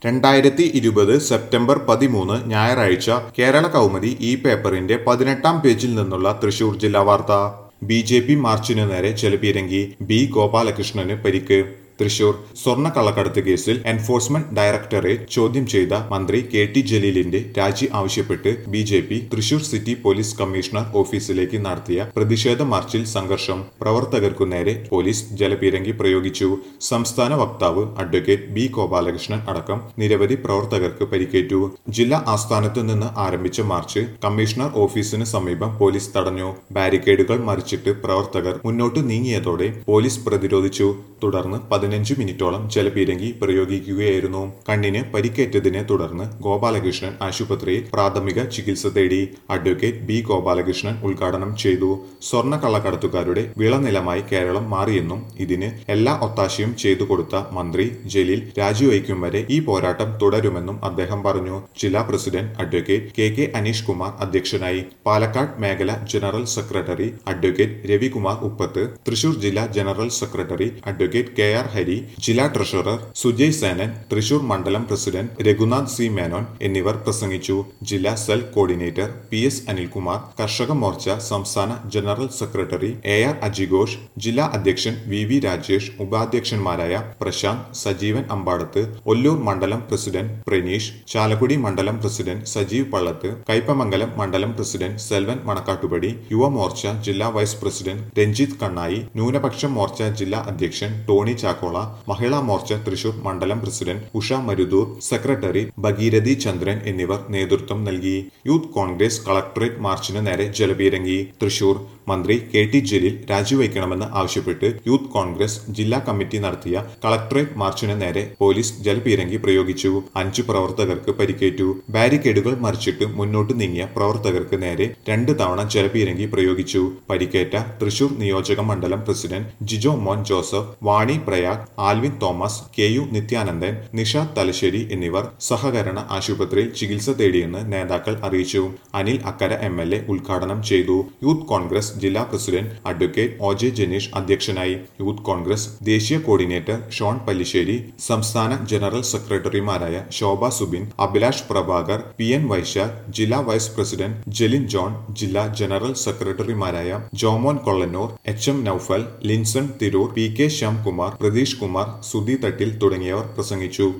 രണ്ടായിരത്തി ഇരുപത് സെപ്റ്റംബർ പതിമൂന്ന് ഞായറാഴ്ച കേരള കൗമുദി ഈ പേപ്പറിന്റെ പതിനെട്ടാം പേജിൽ നിന്നുള്ള തൃശൂർ ജില്ലാ വാർത്ത ബി ജെ പി മാർച്ചിനു നേരെ ജലപീരങ്കി ബി ഗോപാലകൃഷ്ണന് പരിക്ക് തൃശൂർ സ്വർണ്ണ കള്ളക്കടത്ത് കേസിൽ എൻഫോഴ്സ്മെന്റ് ഡയറക്ടറേറ്റ് ചോദ്യം ചെയ്ത മന്ത്രി കെ ടി ജലീലിന്റെ രാജി ആവശ്യപ്പെട്ട് B J P Thrissur city police commissioner ഓഫീസിലേക്ക് നടത്തിയ പ്രതിഷേധ മാർച്ചിൽ സംഘർഷം പ്രവർത്തകർക്കു നേരെ പോലീസ് ജലപീരങ്കി പ്രയോഗിച്ചു സംസ്ഥാന വക്താവ് അഡ്വക്കേറ്റ് ബി ഗോപാലകൃഷ്ണൻ അടക്കം നിരവധി പ്രവർത്തകർക്ക് പരിക്കേറ്റു ജില്ലാ ആസ്ഥാനത്ത് നിന്ന് ആരംഭിച്ച മാർച്ച് കമ്മീഷണർ ഓഫീസിന് സമീപം പോലീസ് തടഞ്ഞു ബാരിക്കേഡുകൾ മറിച്ചിട്ട് പ്രവർത്തകർ മുന്നോട്ട് നീങ്ങിയതോടെ പോലീസ് പ്രതിരോധിച്ചു തുടർന്ന് പതിനഞ്ച് മിനിറ്റോളം ജലപീരങ്കി പ്രയോഗിക്കുകയായിരുന്നു കണ്ണിന് പരിക്കേറ്റതിനെ തുടർന്ന് ഗോപാലകൃഷ്ണൻ ആശുപത്രിയിൽ പ്രാഥമിക ചികിത്സ തേടി അഡ്വക്കേറ്റ് ബി ഗോപാലകൃഷ്ണൻ ഉദ്ഘാടനം ചെയ്തു സ്വർണ്ണ കള്ളക്കടത്തുകാരുടെ വിളനിലമായി കേരളം മാറിയെന്നും ഇതിന് എല്ലാ ഒത്താശയും ചെയ്തു കൊടുത്ത മന്ത്രി ജലീൽ രാജിവയ്ക്കും വരെ ഈ പോരാട്ടം തുടരുമെന്നും അദ്ദേഹം പറഞ്ഞു ജില്ലാ president advocate K K Anish Kumar അധ്യക്ഷനായി പാലക്കാട് മേഖല general secretary advocate Ravikumar Uppath Thrissur ജില്ലാ general secretary advocate K R Hari ജില്ലാ ട്രഷറർ സുജയ് സേനൻ തൃശൂർ മണ്ഡലം പ്രസിഡന്റ് രഘുനാഥ് സി മേനോൻ എന്നിവർ പ്രസംഗിച്ചു ജില്ലാ cell coordinator P S Anilkumar കർഷക മോർച്ച സംസ്ഥാന ജനറൽ സെക്രട്ടറി എ ആർ അജിഘോഷ് ജില്ലാ അധ്യക്ഷൻ വി വി രാജേഷ് ഉപാധ്യക്ഷന്മാരായ പ്രശാന്ത് സജീവൻ അമ്പാടത്ത് ഒല്ലൂർ മണ്ഡലം പ്രസിഡന്റ് പ്രനീഷ് ചാലക്കുടി മണ്ഡലം പ്രസിഡന്റ് സജീവ് പള്ളത്ത് കൈപ്പമംഗലം മണ്ഡലം പ്രസിഡന്റ് സെൽവൻ മണക്കാട്ടുപടി യുവമോർച്ച ജില്ലാ വൈസ് പ്രസിഡന്റ് രഞ്ജിത്ത് കണ്ണായി ന്യൂനപക്ഷ മോർച്ച ജില്ലാ അധ്യക്ഷൻ ടോണി ചാക്കോള മഹിളാ മോർച്ച തൃശൂർ മണ്ഡലം പ്രസിഡന്റ് ഉഷ മരുദൂർ സെക്രട്ടറി ഭഗീരഥി ചന്ദ്രൻ എന്നിവർ നേതൃത്വം നൽകി യൂത്ത് കോൺഗ്രസ് കളക്ടറേറ്റ് മാർച്ചിന് നേരെ ജലപീരങ്കി തൃശൂർ മന്ത്രി കെ ടി ജലീൽ രാജിവയ്ക്കണമെന്ന് ആവശ്യപ്പെട്ട് യൂത്ത് കോൺഗ്രസ് ജില്ലാ കമ്മിറ്റി നടത്തിയ കളക്ടറേറ്റ് മാർച്ചിന് നേരെ പോലീസ് ജലപീരങ്കി പ്രയോഗിച്ചു അഞ്ചു പ്രവർത്തകർക്ക് പരിക്കേറ്റു ബാരിക്കേഡുകൾ മറിച്ചിട്ട് മുന്നോട്ട് നീങ്ങിയ പ്രവർത്തകർക്ക് നേരെ രണ്ട് തവണ ജലപീരങ്കി പ്രയോഗിച്ചു പരിക്കേറ്റ തൃശൂർ നിയോജക മണ്ഡലം president Jijo Mon Joseph Vani Prayag Alvin Thomas K U Nithyanandan Nishad Thalassery എന്നിവർ സഹകരണ ആശുപത്രിയിൽ ചികിത്സ തേടിയെന്ന് നേതാക്കൾ അറിയിച്ചു Anil Akkara M L A ഉദ്ഘാടനം ചെയ്തു യൂത്ത് കോൺഗ്രസ് ജില്ലാ president advocate O J Janeesh അധ്യക്ഷനായി യൂത്ത് കോൺഗ്രസ് ദേശീയ കോർഡിനേറ്റർ ഷോൺ പല്ലിശ്ശേരി സംസ്ഥാന ജനറൽ സെക്രട്ടറിമാരായ ശോഭ സുബിൻ അഭിലാഷ് പ്രഭാകർ പി എൻ വൈശാഖ് ജില്ലാ വൈസ് പ്രസിഡന്റ് ജെലിൻ ജോൺ ജില്ലാ ജനറൽ സെക്രട്ടറിമാരായ Jomon Kollannur H M Noufal Linson Tirur P K Shyamkumar Pratheesh Kumar Sudhi Thattil തുടങ്ങിയവർ പ്രസംഗിച്ചു